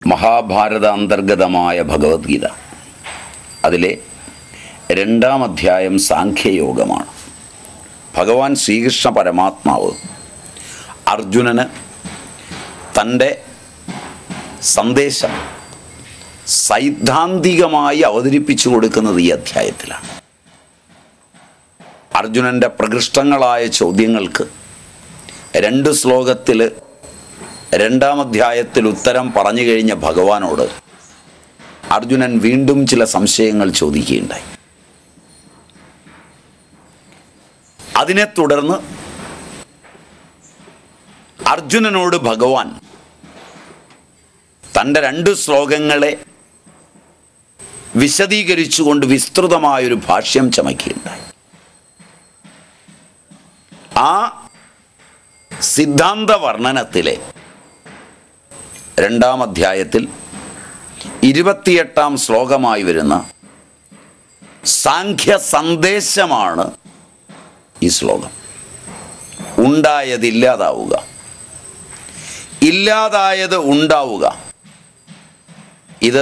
മഹാഭാരത അന്തർഗതമായ ഭഗവത്ഗീത അതിലെ രണ്ടാം അധ്യായം സാഖ്യയോഗമാണ് ഭഗവാൻ ശ്രീകൃഷ്ണ പരമാത്മാവ് അർജുനന് തൻ്റെ സന്ദേശം സൈദ്ധാന്തികമായി അവതരിപ്പിച്ചു കൊടുക്കുന്നത് ഈ അധ്യായത്തിലാണ് അർജുനൻ്റെ പ്രകൃഷ്ടങ്ങളായ ചോദ്യങ്ങൾക്ക് രണ്ട് ശ്ലോകത്തിൽ രണ്ടാം അധ്യായത്തിൽ ഉത്തരം പറഞ്ഞു കഴിഞ്ഞ ഭഗവാനോട് അർജുനൻ വീണ്ടും ചില സംശയങ്ങൾ ചോദിക്കുകയുണ്ടായി അതിനെ തുടർന്ന് അർജുനനോട് ഭഗവാൻ തൻ്റെ രണ്ട് ശ്ലോകങ്ങളെ വിശദീകരിച്ചുകൊണ്ട് വിസ്തൃതമായൊരു ഭാഷ്യം ചമയ്ക്കുകയുണ്ടായി ആ സിദ്ധാന്ത വർണ്ണനത്തിലെ രണ്ടാം അധ്യായത്തിൽ ഇരുപത്തിയെട്ടാം ശ്ലോകമായി വരുന്ന സാഖ്യ സന്ദേശമാണ് ഈ ശ്ലോകം ഉണ്ടായതില്ലാതാവുക ഇല്ലാതായത് ഉണ്ടാവുക ഇത്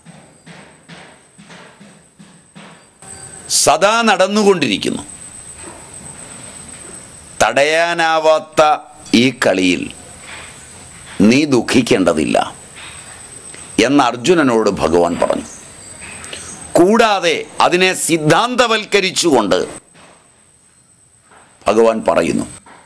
സദാ നടന്നുകൊണ്ടിരിക്കുന്നു തടയാനാവാത്ത ഈ കളിയിൽ നീ ദുഃഖിക്കേണ്ടതില്ല എന്ന് അർജുനനോട് ഭഗവാൻ പറഞ്ഞു കൂടാതെ അതിനെ സിദ്ധാന്തവൽക്കരിച്ചുകൊണ്ട് ഭഗവാൻ പറയുന്നു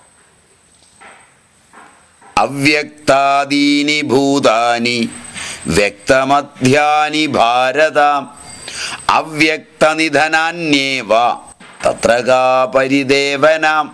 അവ്യക്താദീനി ഭൂതാനി വ്യക്തമധ്യാനി ഭാരത അവ്യക്തനിധനാന്യേവ തത്ര കാ പരിദേവനാം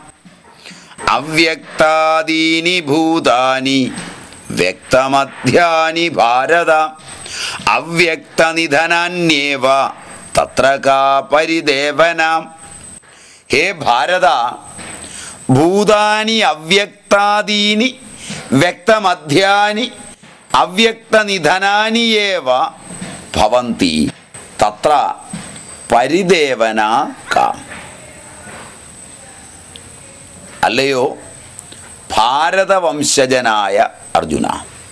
അവ്യക്താദീനി ഭൂതാനി വ്യക്തമധ്യാനി ഭാരത അവ്യക്തനിധനാന്യേവ തത്ര കാ പരിദേവനാം ഹേ ഭാരത ഭൂതാനി അവ്യക്താദീനി വ്യക്തമധ്യാനി അവ്യക്തനിധനാനി ഏവ ഭവന്തി തത്ര പരിദേവന കാം അല്ലയോ ഭാരതവംശജനായ അർജുന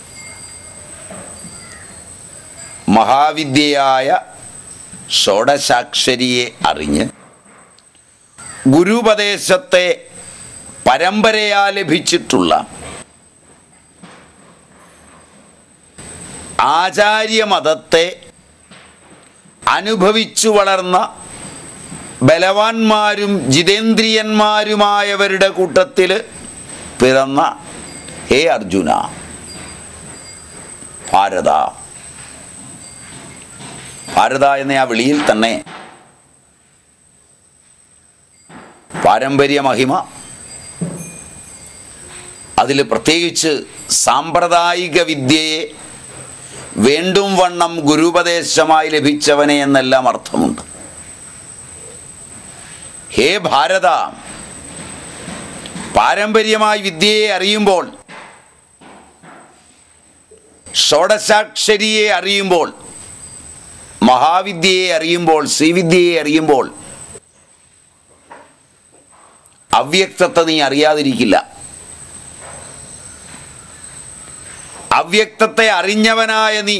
മഹാവിദ്യയായ ഷോഡശാക്ഷരിയെ അറിഞ്ഞ് ഗുരുപദേശത്തെ പരമ്പരയാ ലഭിച്ചിട്ടുള്ള ആചാര്യമതത്തെ അനുഭവിച്ചു വളർന്ന ബലവാന്മാരും ജിതേന്ദ്രിയന്മാരുമായവരുടെ കൂട്ടത്തിൽ പിറന്ന ഹേ അർജുന ഭാരത ഭാരത എന്ന ആ വിളിയിൽ തന്നെ പാരമ്പര്യ മഹിമ അതിൽ പ്രത്യേകിച്ച് സാമ്പ്രദായിക വിദ്യയെ വേണ്ടും വണ്ണം ഗുരുപദേശമായി ലഭിച്ചവനെ എന്നെല്ലാം അർത്ഥമുണ്ട് ഹേ ഭാരത പാരമ്പര്യമായി വിദ്യയെ അറിയുമ്പോൾ ഷോഡശാക്ഷരിയെ അറിയുമ്പോൾ മഹാവിദ്യയെ അറിയുമ്പോൾ ശ്രീവിദ്യയെ അറിയുമ്പോൾ അവ്യക്തത്തെ നീ അറിയാതിരിക്കില്ല അവ്യക്തത്തെ അറിഞ്ഞവനായ നീ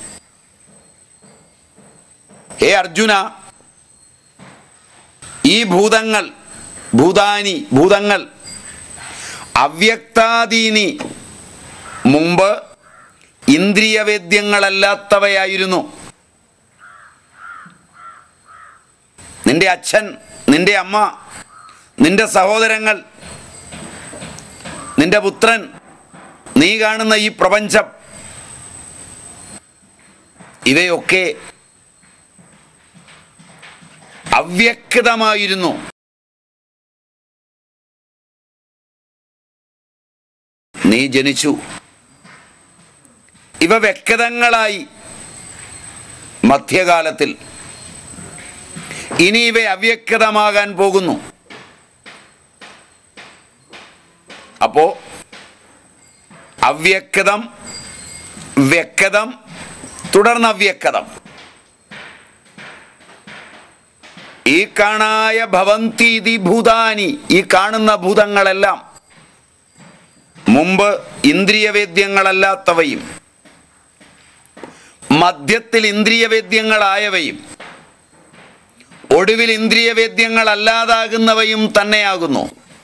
ഹേ അർജുന ഈ ഭൂതങ്ങൾ ഭൂതാനി ഭൂതങ്ങൾ അവ്യക്താദീനി മുമ്പ് ഇന്ദ്രിയവേദ്യങ്ങളല്ലാത്തവയായിരുന്നു നിന്റെ അച്ഛൻ നിന്റെ അമ്മ നിന്റെ സഹോദരങ്ങൾ നിന്റെ പുത്രൻ നീ കാണുന്ന ഈ പ്രപഞ്ചം ഇവയൊക്കെ അവ്യക്തമായിരുന്നു നീ ജനിച്ചു ഇവ വ്യക്തങ്ങളായി മധ്യകാലത്തിൽ ഇനി ഇവ അവ്യക്തമാകാൻ പോകുന്നു അപ്പോ അവ്യക്തം വ്യക്തം തുടർന്ന് അവ്യക്തം ഈ കാണായ ഭവന്തീതി ഭൂതാനി ഈ കാണുന്ന ഭൂതങ്ങളെല്ലാം മുമ്പ് ഇന്ദ്രിയവേദ്യങ്ങളല്ലാത്തവയും മധ്യത്തിൽ ഇന്ദ്രിയവേദ്യങ്ങളായവയും ഒടുവിൽ ഇന്ദ്രിയവേദ്യങ്ങളല്ലാതാകുന്നവയും തന്നെയാകുന്നു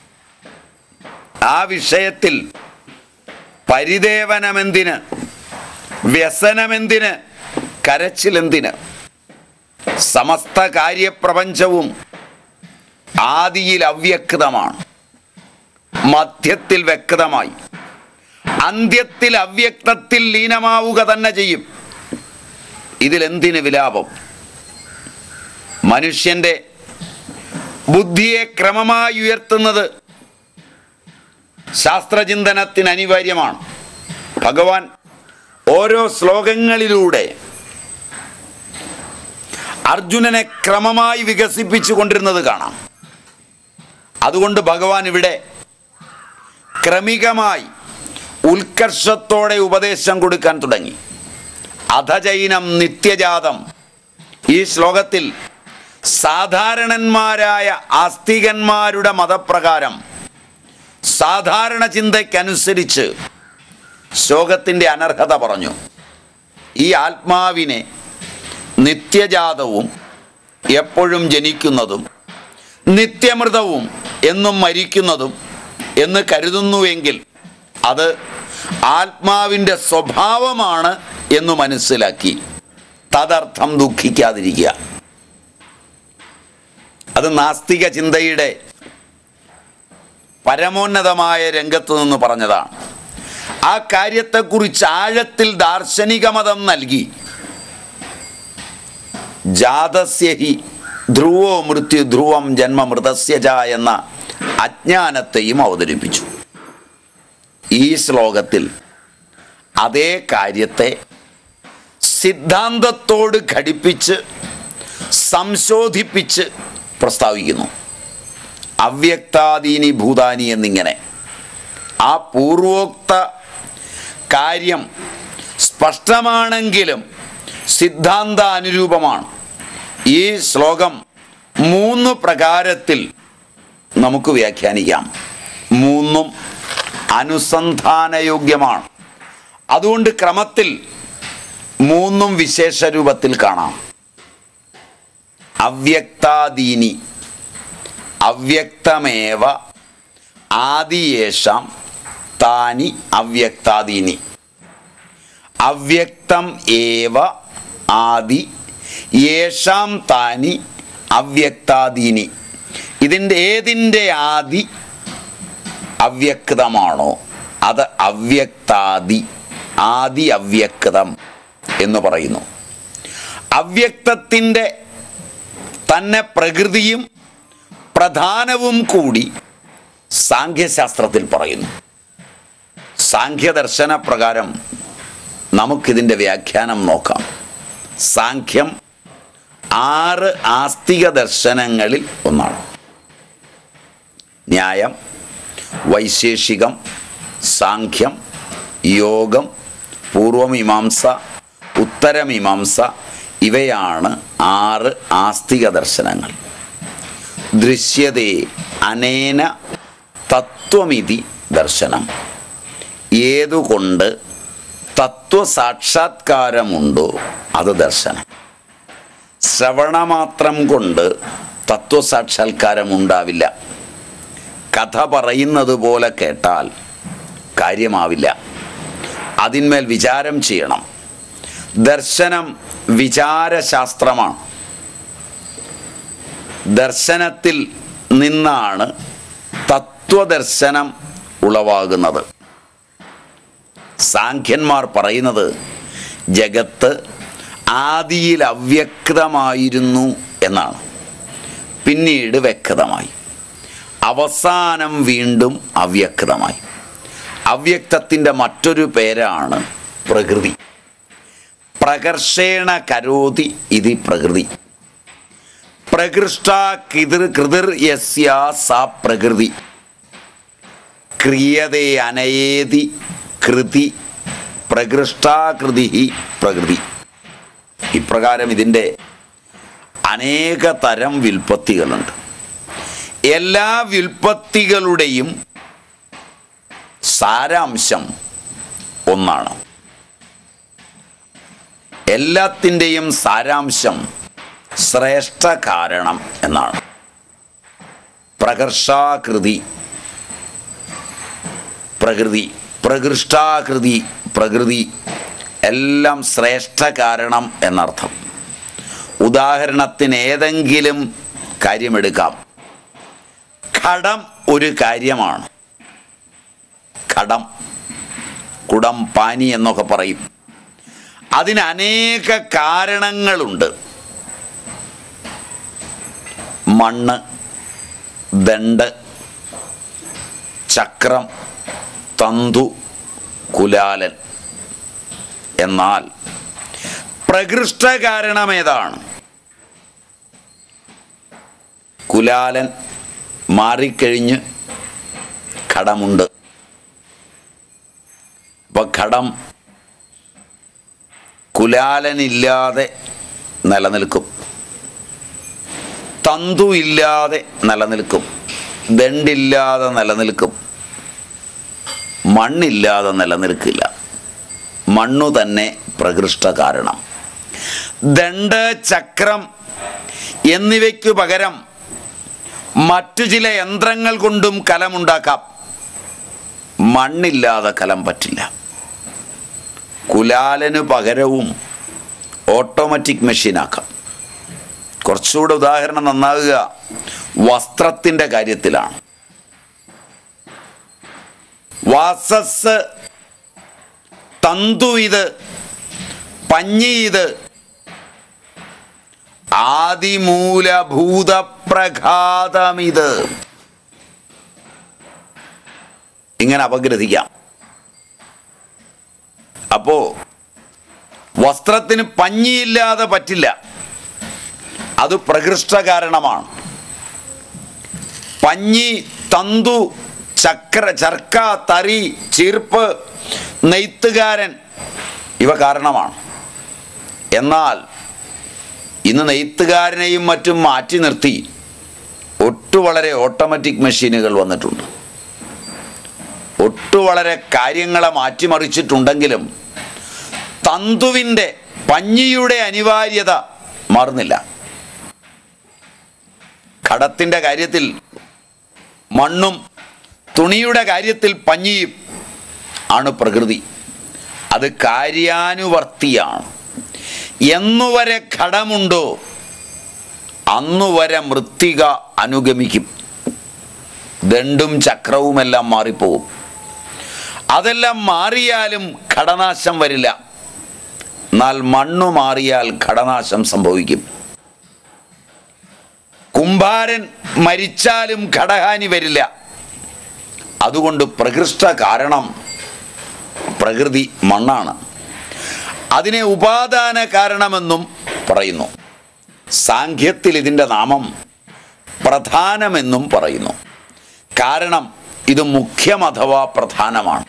ആ വിഷയത്തിൽ പരിദേവനമെന്തിന് വ്യസനമെന്തിന് കരച്ചിലെന്തിന് സമസ്ത കാര്യപ്രപഞ്ചവും ആദിയിൽ അവ്യക്തമാണ് മധ്യത്തിൽ വ്യക്തമായി അന്ത്യത്തിൽ അവ്യക്തത്തിൽ ലീനമാവുക തന്നെ ചെയ്യും ഇതിലെന്തിന് വിലാപം മനുഷ്യന്റെ ബുദ്ധിയെ ക്രമമായി ഉയർത്തുന്നത് ശാസ്ത്രചിന്തനത്തിന് അനിവാര്യമാണ് ഭഗവാൻ ഓരോ ശ്ലോകങ്ങളിലൂടെ അർജുനനെ ക്രമമായി വികസിപ്പിച്ചു കൊണ്ടിരുന്നത് കാണാം അതുകൊണ്ട് ഭഗവാൻ ഇവിടെ ക്രമികമായി ഉത്കർഷത്തോടെ ഉപദേശം കൊടുക്കാൻ തുടങ്ങി അധജൈനം നിത്യജാതം ഈ ശ്ലോകത്തിൽ സാധാരണന്മാരായ ആസ്തികന്മാരുടെ മതപ്രകാരം സാധാരണ ചിന്തയ്ക്കനുസരിച്ച് ശ്ലോകത്തിൻ്റെ അനർഹത പറഞ്ഞു ഈ ആത്മാവിനെ നിത്യജാതവും എപ്പോഴും ജനിക്കുന്നതും നിത്യമൃതവും എന്നും മരിക്കുന്നതും എന്ന് കരുതുന്നുവെങ്കിൽ അത് ആത്മാവിൻ്റെ സ്വഭാവമാണ് എന്ന് മനസ്സിലാക്കി തദർത്ഥം ദുഃഖിക്കാതിരിക്കുക അത് നാസ്തിക ചിന്തയുടെ പരമോന്നതമായ രംഗത്ത് നിന്ന് പറഞ്ഞതാണ് ആ കാര്യത്തെക്കുറിച്ച് ആഴത്തിൽ ദാർശനിക മതം നൽകി ജാതസ്യ ഹി ധ്രുവോ മൃത്യു ധ്രുവം ജന്മമൃതസ്യജ എന്ന അജ്ഞാനത്തെയും അവതരിപ്പിച്ചു ഈ ശ്ലോകത്തിൽ അതേ കാര്യത്തെ സിദ്ധാന്തത്തോട് ഘടിപ്പിച്ച് സംശോധിപ്പിച്ച് പ്രസ്താവിക്കുന്നു അവ്യക്താദീനി ഭൂതാനി എന്നിങ്ങനെ ആ പൂർവോക്ത കാര്യം സ്പഷ്ടമാണെങ്കിലും സിദ്ധാന്ത അനുരൂപമാണ് ഈ ശ്ലോകം മൂന്ന് പ്രകാരത്തിൽ നമുക്ക് വ്യാഖ്യാനിക്കാം മൂന്നും അനുസന്ധാനയോഗ്യമാണ് അതുകൊണ്ട് ക്രമത്തിൽ മൂന്നും വിശേഷ രൂപത്തിൽ കാണാം അവ്യക്താദീനി അവ്യക്തമേവ ആദിയേഷാം താനി അവ്യക്താദീനി അവ്യക്തം ഏവ ആദി യേഷാം താനി അവ്യക്താദീനി ഇതിൻ്റെ ഏതിൻ്റെ ആദി അവ്യക്തമാണോ അത് അവ്യക്താദി ആദി അവ്യക്തം എന്ന് പറയുന്നു അവ്യക്തത്തിൻ്റെ തന്നെ പ്രകൃതിയും പ്രധാനവും കൂടി സാഖ്യശാസ്ത്രത്തിൽ പറയുന്നു സാഖ്യദർശന പ്രകാരം നമുക്കിതിൻ്റെ വ്യാഖ്യാനം നോക്കാം സാഖ്യം ആറ് ആസ്തിക ദർശനങ്ങളിൽ ഒന്നാണ് ന്യായം വൈശേഷികം സാഖ്യം യോഗം പൂർവമീമാംസ ഉത്തരമീമാംസ ഇവയാണ് ആറ് ആസ്തിക ദർശനങ്ങൾ ദൃശ്യതേ അനേന തത്വമിതി ദർശനം ഏതുകൊണ്ട് തത്വസാക്ഷാത്കാരമുണ്ടോ അത് ദർശനം ശ്രവണമാത്രം കൊണ്ട് തത്വസാക്ഷാത്കാരം ഉണ്ടാവില്ല കഥ പറയുന്നത് പോലെ കേട്ടാൽ കാര്യമാവില്ല അതിന്മേൽ വിചാരം ചെയ്യണം ദർശനം വിചാരശാസ്ത്രമാണ് ദർശനത്തിൽ നിന്നാണ് തത്വദർശനം ഉളവാകുന്നത് സാഖ്യന്മാർ പറയുന്നത് ജഗത്ത് ആദിയിൽ അവ്യക്തമായിരുന്നു എന്നാണ് പിന്നീട് വ്യക്തമായി അവസാനം വീണ്ടും അവ്യക്തമായി അവ്യക്തത്തിൻ്റെ മറ്റൊരു പേരാണ് പ്രകൃതി പ്രകർഷേണ കരോതി ഇതി പ്രകൃതി പ്രകൃഷ്ട കിതിർ കൃതിർ യസ്യ സാ പ്രകൃതി ക്രിയതേ അനയേതി കൃതി പ്രകൃഷ്ടാകൃതി പ്രകൃതി ഇപ്രകാരം ഇതിൻ്റെ അനേക തരം വിൽപ്പത്തികളുണ്ട് എല്ലാ വിൽപ്പത്തികളുടെയും സാരാംശം ഒന്നാണ് എല്ലാത്തിൻ്റെയും സാരാംശം ശ്രേഷ്ഠ കാരണം എന്നാണ് പ്രകർഷാകൃതി പ്രകൃതി പ്രകൃഷ്ടാകൃതി പ്രകൃതി എല്ലാം ശ്രേഷ്ഠ കാരണം എന്നർത്ഥം ഉദാഹരണത്തിന് ഏതെങ്കിലും കാര്യമെടുക്കാം ഘടം ഒരു കാര്യമാണ് ഘടം കുടം പാനി എന്നൊക്കെ പറയും അതിന് അനേക കാരണങ്ങളുണ്ട് മണ്ണ് ദണ്ട് ചക്രം തന്തു കുലാലൻ എന്നാൽ പ്രകൃഷ്ട കാരണം ഏതാണ് കുലാലൻ മാറിക്കഴിഞ്ഞ് ഘടമുണ്ട് അപ്പൊ ഘടം കുലാലനില്ലാതെ നിലനിൽക്കും തന്തു ഇല്ലാതെ നിലനിൽക്കും ദണ്ടില്ലാതെ നിലനിൽക്കും മണ്ണില്ലാതെ നിലനിൽക്കില്ല മണ്ണു തന്നെ പ്രകൃഷ്ട കാരണം ദണ്ട് ചക്രം എന്നിവയ്ക്കു പകരം മറ്റു ചില യന്ത്രങ്ങൾ കൊണ്ടും കലമുണ്ടാക്കാം മണ്ണില്ലാതെ കലം പറ്റില്ല കുലാലന് പകരവും ഓട്ടോമാറ്റിക് മെഷീനാക്കാം കുറച്ചുകൂടെ ഉദാഹരണം നന്നാകുക വസ്ത്രത്തിൻ്റെ കാര്യത്തിലാണ് വാസസ് തന്തു ഇത് പഞ്ഞി ഇത് ആദിമൂലഭൂതപ്രഘാതമിത് ഇങ്ങനെ അപഗ്രഥിക്കാം അപ്പോ വസ്ത്രത്തിന് പഞ്ഞിയില്ലാതെ പറ്റില്ല അത് പ്രകൃഷ്ട കാരണമാണ് പഞ്ഞി തന്തു ചക്ര ചർക്ക തറി ചീർപ്പ് നെയ്ത്തുകാരൻ ഇവ കാരണമാണ് എന്നാൽ ഇന്ന് നെയ്ത്തുകാരനെയും മറ്റും മാറ്റി നിർത്തി ഒട്ടു വളരെ ഓട്ടോമാറ്റിക് മെഷീനുകൾ വന്നിട്ടുണ്ട് ഒട്ടു വളരെ കാര്യങ്ങളെ മാറ്റിമറിച്ചിട്ടുണ്ടെങ്കിലും തന്തുവിൻ്റെ പഞ്ഞിയുടെ അനിവാര്യത മാറുന്നില്ല ഘടത്തിൻ്റെ കാര്യത്തിൽ മണ്ണും തുണിയുടെ കാര്യത്തിൽ പഞ്ഞിയും ആണ് പ്രകൃതി അത് കാര്യാനുവർത്തിയാണ് എന്നുവരെ ഘടമുണ്ടോ അന്നുവരെ മൃത്തിക അനുഗമിക്കും ദണ്ടും ചക്രവുമെല്ലാം മാറിപ്പോവും അതെല്ലാം മാറിയാലും ഘടനാശം വരില്ല എന്നാൽ മണ്ണു മാറിയാൽ ഘടനാശം സംഭവിക്കും കുംഭാരൻ മരിച്ചാലും ഘടഹാനി വരില്ല അതുകൊണ്ട് പ്രകൃഷ്ട കാരണം പ്രകൃതി മണ്ണാണ് അതിനെ ഉപാദാന കാരണമെന്നും പറയുന്നു സാഖ്യത്തിൽ ഇതിൻ്റെ നാമം പ്രധാനമെന്നും പറയുന്നു കാരണം ഇത് മുഖ്യം അഥവാ പ്രധാനമാണ്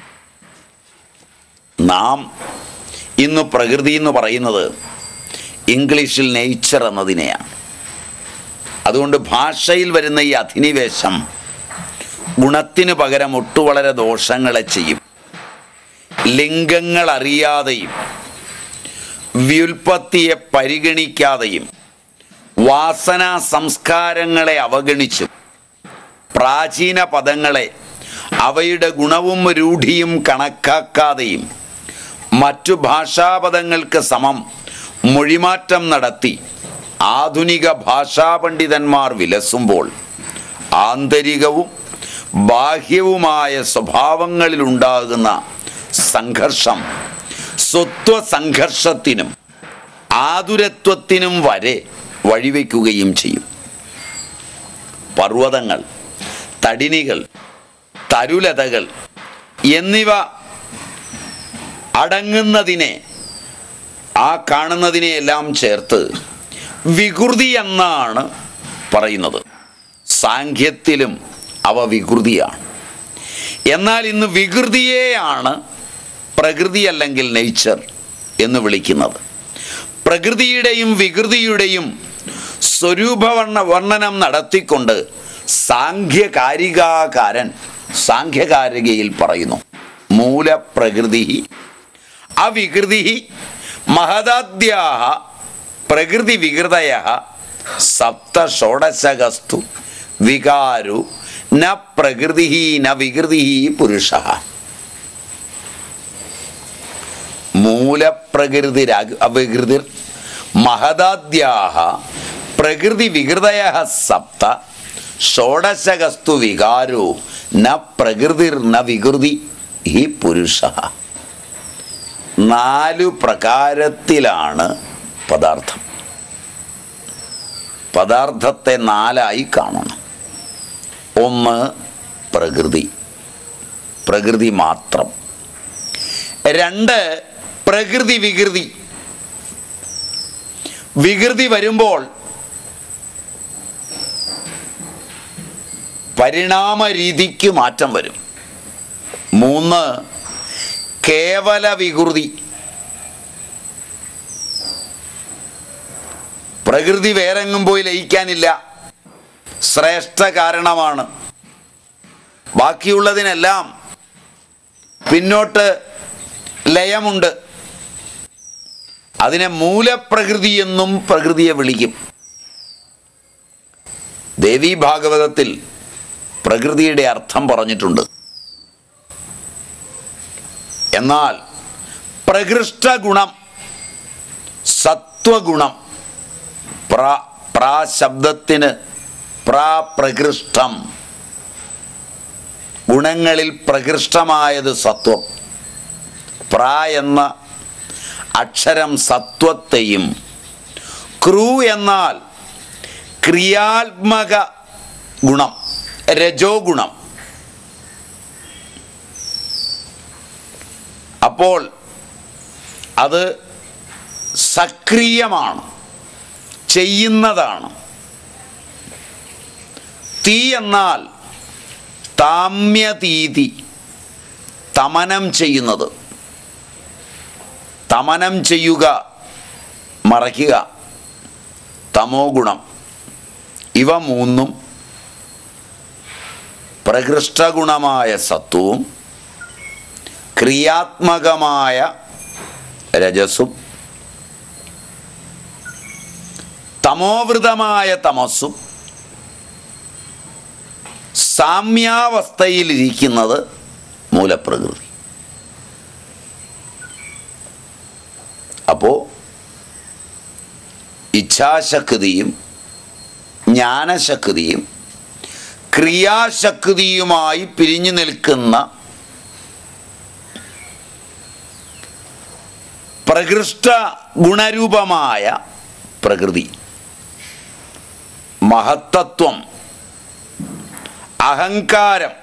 നാം ഇന്ന് പ്രകൃതി എന്ന് പറയുന്നത് ഇംഗ്ലീഷിൽ നേച്ചർ എന്നതിനെയാണ് അതുകൊണ്ട് ഭാഷയിൽ വരുന്ന ഈ അധിനിവേശം ഗുണത്തിന് പകരം ഒട്ടു വളരെ ദോഷങ്ങളെ ചെയ്യും ലിംഗങ്ങൾ അറിയാതെയും വ്യുൽപ്പത്തിയെ പരിഗണിക്കാതെയും വാസനാ സംസ്കാരങ്ങളെ അവഗണിച്ചും പ്രാചീന പദങ്ങളെ അവയുടെ ഗുണവും രൂഢിയും കണക്കാക്കാതെയും മറ്റു ഭാഷാപദങ്ങൾക്ക് സമം മൊഴിമാറ്റം നടത്തി ആധുനിക ഭാഷാ പണ്ഡിതന്മാർ വിലസുമ്പോൾ ആന്തരികവും ബാഹ്യവുമായ സ്വഭാവങ്ങളിലുണ്ടാകുന്ന സംഘർഷം സ്വത്വ സംഘർഷത്തിനും ആതുരത്വത്തിനും വരെ വഴിവെക്കുകയും ചെയ്യും പർവ്വതങ്ങൾ തടിനികൾ തരുലതകൾ എന്നിവ അടങ്ങുന്നതിനെ ആ കാണുന്നതിനെ എല്ലാം ചേർത്ത് വികൃതി എന്നാണ് പറയുന്നത് സാഖ്യത്തിലും അവ വികൃതിയാണ് എന്നാൽ ഇന്ന് വികൃതിയെയാണ് പ്രകൃതി അല്ലെങ്കിൽ നേച്ചർ എന്ന് വിളിക്കുന്നത് പ്രകൃതിയുടെയും വികൃതിയുടെയും സ്വരൂപവർണ്ണ വർണ്ണനം നടത്തിക്കൊണ്ട് സാഖ്യകാരികാകാരൻ സാഖ്യകാരികയിൽ പറയുന്നു മൂലപ്രകൃതി അവികൃതി മഹദാദ്യാ പ്രകൃതി വികൃതയ സപ്ത ഷോഡശകസ്തു വികാരു ന പ്രകൃതി ന വികൃതി പുരുഷ മൂലപ്രകൃതി അവികൃതിർ മഹദാദ്യാ പ്രകൃതി വികൃതയ സപ്ത ഷോഡശകസ്തു വികാരോ ന പ്രകൃതിർ ന വികൃതി ഹി പുരുഷ നാലു പ്രകാരത്തിലാണ് പദാർത്ഥം പദാർത്ഥത്തെ നാലായി കാണണം ഒന്ന് പ്രകൃതി പ്രകൃതി മാത്രം രണ്ട് പ്രകൃതി വികൃതി വികൃതി വരുമ്പോൾ പരിണാമ രീതിക്ക് മാറ്റം വരും മൂന്ന് കേവല വികൃതി പ്രകൃതി വേറെങ്ങും പോയി ലയിക്കാനില്ല ശ്രേഷ്ഠ കാരണമാണ് ബാക്കിയുള്ളതിനെല്ലാം പിന്നോട്ട് ലയമുണ്ട് അതിനെ മൂലപ്രകൃതി എന്നും പ്രകൃതിയെ വിളിക്കും ദേവി ഭാഗവതത്തിൽ പ്രകൃതിയുടെ അർത്ഥം പറഞ്ഞിട്ടുണ്ട് എന്നാൽ പ്രകൃഷ്ട ഗുണം സത്വഗുണം പ്ര പ്രാ ശബ്ദത്തിന് പ്രാ പ്രകൃഷ്ടം ഗുണങ്ങളിൽ പ്രകൃഷ്ടമായത് സത്വം പ്രാ എന്ന അക്ഷരം സത്വത്തെയും ക്രൂ എന്നാൽ ക്രിയാത്മക ഗുണം രജോ ഗുണം അപ്പോൾ അത് സക്രിയമാണ് ചെയ്യുന്നതാണ് തീ എന്നാൽ താമ്യതീതി തമനം ചെയ്യുന്നത് തമനം ചെയ്യുക മറയ്ക്കുക തമോ ഗുണം ഇവ മൂന്നും പ്രകൃഷ്ടഗുണമായ സത്വവും ക്രിയാത്മകമായ രജസും തമോവൃതമായ തമസ്സും സാമ്യാവസ്ഥയിലിരിക്കുന്നത് മൂലപ്രകൃതി അപ്പോൾ ഇച്ഛാശക്തിയും ജ്ഞാനശക്തിയും ക്രിയാശക്തിയുമായി പിരിഞ്ഞു നിൽക്കുന്ന പ്രകൃഷ്ട ഗുണരൂപമായ പ്രകൃതി മഹത്തത്വം അഹങ്കാരം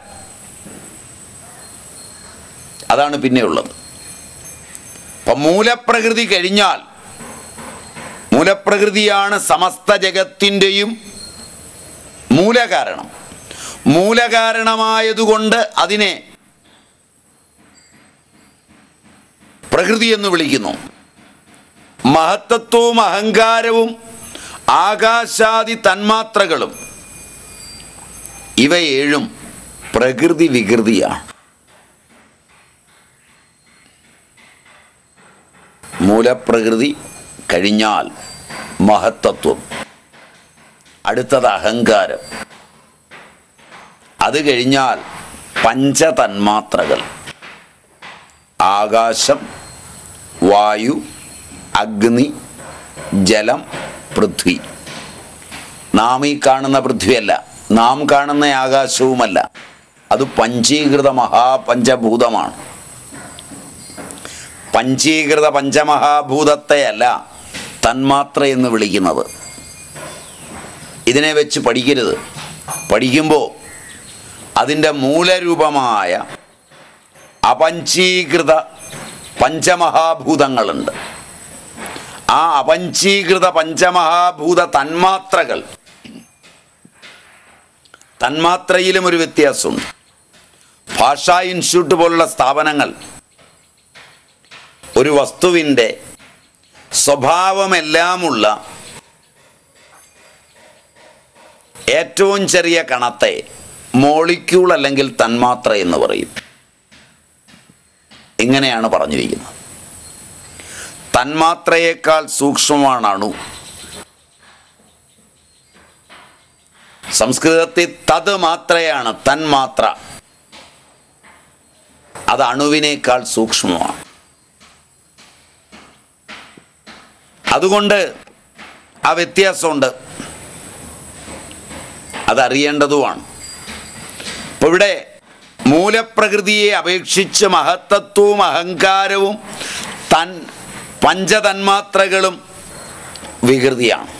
അതാണ് പിന്നെയുള്ളത് അപ്പം മൂലപ്രകൃതി കഴിഞ്ഞാൽ മൂലപ്രകൃതിയാണ് സമസ്ത ജഗത്തിൻ്റെയും മൂലകാരണം മൂലകാരണമായതുകൊണ്ട് അതിനെ പ്രകൃതി എന്ന് വിളിക്കുന്നു മഹത്തത്വവും അഹങ്കാരവും ആകാശാദി തന്മാത്രകളും ഇവ ഏഴും പ്രകൃതി വികൃതിയാണ് മൂലപ്രകൃതി കഴിഞ്ഞാൽ മഹത്തത്വം അടുത്തത് അഹങ്കാരം അത് കഴിഞ്ഞാൽ പഞ്ചതന്മാത്രകൾ ആകാശം വായു അഗ്നി ജലം പൃഥ്വി നാം ഈ കാണുന്ന പൃഥ്വിയല്ല നാം കാണുന്ന ആകാശവുമല്ല അത് പഞ്ചീകൃത മഹാപഞ്ചഭൂതമാണ് പഞ്ചീകൃത പഞ്ചമഹാഭൂതത്തെയല്ല തന്മാത്ര എന്ന് വിളിക്കുന്നത് ഇതിനെ വെച്ച് പഠിക്കരുത് പഠിക്കുമ്പോൾ അതിൻ്റെ മൂലരൂപമായ അപഞ്ചീകൃത പഞ്ചമഹാഭൂതങ്ങളുണ്ട് ആ അപഞ്ചീകൃത പഞ്ചമഹാഭൂത തന്മാത്രകൾ തന്മാത്രയിലും ഒരു വ്യത്യാസമുണ്ട് ഭാഷാ ഇൻസ്റ്റിറ്റ്യൂട്ട് പോലുള്ള സ്ഥാപനങ്ങൾ ഒരു വസ്തുവിൻ്റെ സ്വഭാവമെല്ലാമുള്ള ഏറ്റവും ചെറിയ കണത്തെ മോളിക്യൂൾ അല്ലെങ്കിൽ തന്മാത്ര എന്ന് പറയും ഇങ്ങനെയാണ് പറഞ്ഞിരിക്കുന്നത് തന്മാത്രയേക്കാൾ സൂക്ഷ്മമാണ് അണു സംസ്കൃതത്തിൽ തത് മാത്രയാണ് തന്മാത്ര അത് അണുവിനേക്കാൾ സൂക്ഷ്മമാണ് അതുകൊണ്ട് ആ വ്യത്യാസമുണ്ട് അതറിയേണ്ടതുമാണ് ഇപ്പൊ ഇവിടെ മൂലപ്രകൃതിയെ അപേക്ഷിച്ച് മഹത്തത്വവും അഹങ്കാരവും തൻ പഞ്ചതന്മാത്രകളും വികൃതിയാണ്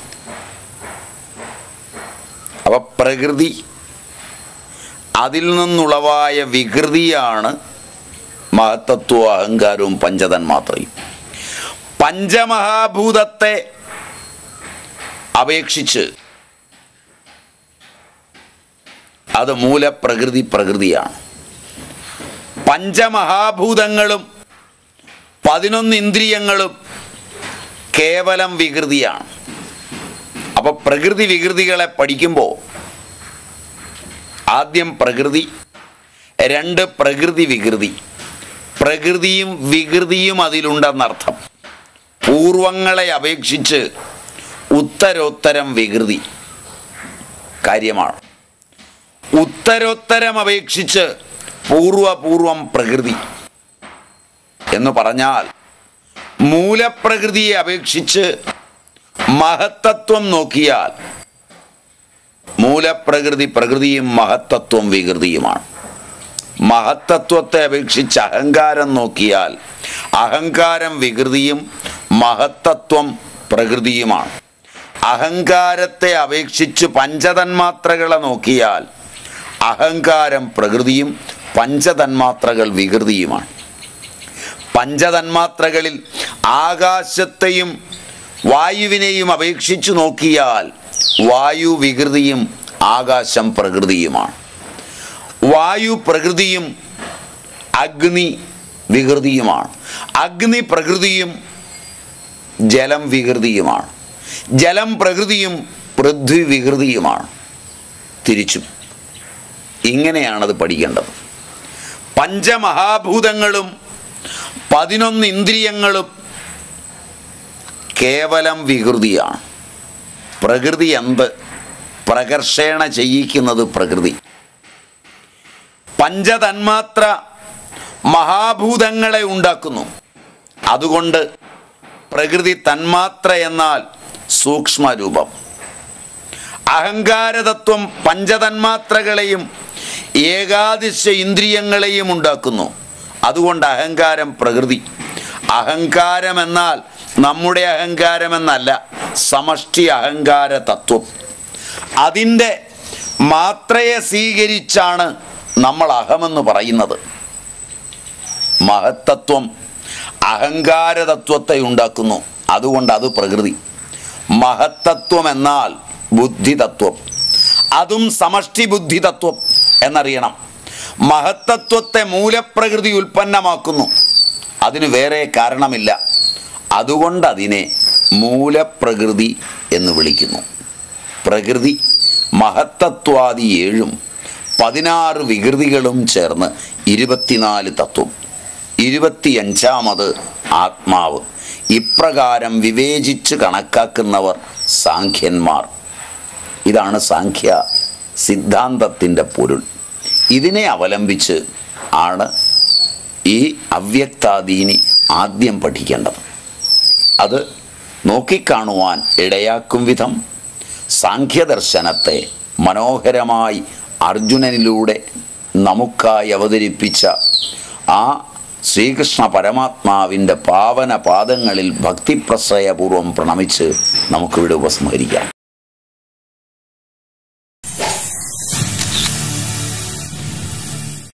അപ്പൊ പ്രകൃതി അതിൽ നിന്നുളവായ വികൃതിയാണ് മഹത്തത്വവും അഹങ്കാരവും പഞ്ചതന്മാത്രയും പഞ്ചമഹാഭൂതത്തെ അപേക്ഷിച്ച് അത് മൂലപ്രകൃതി പ്രകൃതിയാണ് പഞ്ചമഹാഭൂതങ്ങളും പതിനൊന്ന് ഇന്ദ്രിയങ്ങളും കേവലം വികൃതിയാണ് അപ്പോൾ പ്രകൃതി വികൃതികളെ പഠിക്കുമ്പോൾ ആദ്യം പ്രകൃതി രണ്ട് പ്രകൃതി വികൃതി പ്രകൃതിയും വികൃതിയും അതിലുണ്ടെന്നർത്ഥം പൂർവങ്ങളെ അപേക്ഷിച്ച് ഉത്തരോത്തരം വികൃതി കാര്യമാണ് ഉത്തരോത്തരം അപേക്ഷിച്ച് പൂർവപൂർവം പ്രകൃതി എന്ന് പറഞ്ഞാൽ മൂലപ്രകൃതിയെ അപേക്ഷിച്ച് മഹത്തത്വം നോക്കിയാൽ മൂലപ്രകൃതി പ്രകൃതിയും മഹത്തത്വം വികൃതിയുമാണ് മഹത്തത്വത്തെ അപേക്ഷിച്ച് അഹങ്കാരം നോക്കിയാൽ അഹങ്കാരം വികൃതിയും മഹത്തത്വം പ്രകൃതിയുമാണ് അഹങ്കാരത്തെ അപേക്ഷിച്ച് പഞ്ചതന്മാത്രകളെ നോക്കിയാൽ അഹങ്കാരം പ്രകൃതിയും പഞ്ചതന്മാത്രകൾ വികൃതിയുമാണ് പഞ്ചതന്മാത്രകളിൽ ആകാശത്തെയും വായുവിനെയും അപേക്ഷിച്ച് നോക്കിയാൽ വായു വികൃതിയും ആകാശം പ്രകൃതിയുമാണ് വായു പ്രകൃതിയും അഗ്നി വികൃതിയുമാണ് അഗ്നി പ്രകൃതിയും ജലം വികൃതിയുമാണ് ജലം പ്രകൃതിയും പൃഥ്വി വികൃതിയുമാണ് തിരിച്ചും ഇങ്ങനെയാണത് പഠിക്കേണ്ടത് പഞ്ചമഹാഭൂതങ്ങളും പതിനൊന്ന് ഇന്ദ്രിയങ്ങളും കേവലം വികൃതിയാണ് പ്രകൃതി എന്ത് പ്രകർഷേണ ചെയ്യിക്കുന്നത് പ്രകൃതി പഞ്ചതന്മാത്ര മഹാഭൂതങ്ങളെ ഉണ്ടാക്കുന്നു അതുകൊണ്ട് പ്രകൃതി തന്മാത്ര എന്നാൽ സൂക്ഷ്മരൂപം അഹങ്കാരതത്വം പഞ്ചതന്മാത്രകളെയും ഏകാദിശ ഇന്ദ്രിയങ്ങളെയും ഉണ്ടാക്കുന്നു അതുകൊണ്ട് അഹങ്കാരം പ്രകൃതി അഹങ്കാരം എന്നാൽ നമ്മുടെ അഹങ്കാരമെന്നല്ല സമഷ്ടി അഹങ്കാര തത്വം അതിൻ്റെ മാത്രയെ സ്വീകരിച്ചാണ് നമ്മൾ അഹമെന്ന് പറയുന്നത് മഹത്തത്വം അഹങ്കാരതത്വത്തെ ഉണ്ടാക്കുന്നു അതുകൊണ്ട് അത് പ്രകൃതി മഹത്തത്വം എന്നാൽ ബുദ്ധിതത്വം അതും സമഷ്ടി ബുദ്ധിതത്വം എന്നറിയണം മഹത്തത്വത്തെ മൂലപ്രകൃതി ഉൽപ്പന്നമാക്കുന്നു അതിന് വേറെ കാരണമില്ല അതുകൊണ്ട് അതിനെ മൂലപ്രകൃതി എന്ന് വിളിക്കുന്നു പ്രകൃതി മഹത്തത്വാദി ഏഴും പതിനാറ് വികൃതികളും ചേർന്ന് ഇരുപത്തിനാല് തത്വം ഇരുപത്തിയഞ്ചാമത് ആത്മാവ് ഇപ്രകാരം വിവേചിച്ച് കണക്കാക്കുന്നവർ സാഖ്യന്മാർ ഇതാണ് സാഖ്യ സിദ്ധാന്തത്തിൻ്റെ പൊരുൾ ഇതിനെ അവലംബിച്ച് ആണ് ഈ അവ്യക്താദീനി ആദ്യം പഠിക്കേണ്ടത് അത് നോക്കിക്കാണുവാൻ ഇടയാക്കും വിധം സാഖ്യദർശനത്തെ മനോഹരമായി അർജുനനിലൂടെ നമുക്കായി അവതരിപ്പിച്ച ആ ശ്രീകൃഷ്ണ പരമാത്മാവിൻ്റെ പാവന പാദങ്ങളിൽ ഭക്തിപ്രശ്രയപൂർവം പ്രണമിച്ച് നമുക്കിവിടെ ഉപസ്മരിക്കാം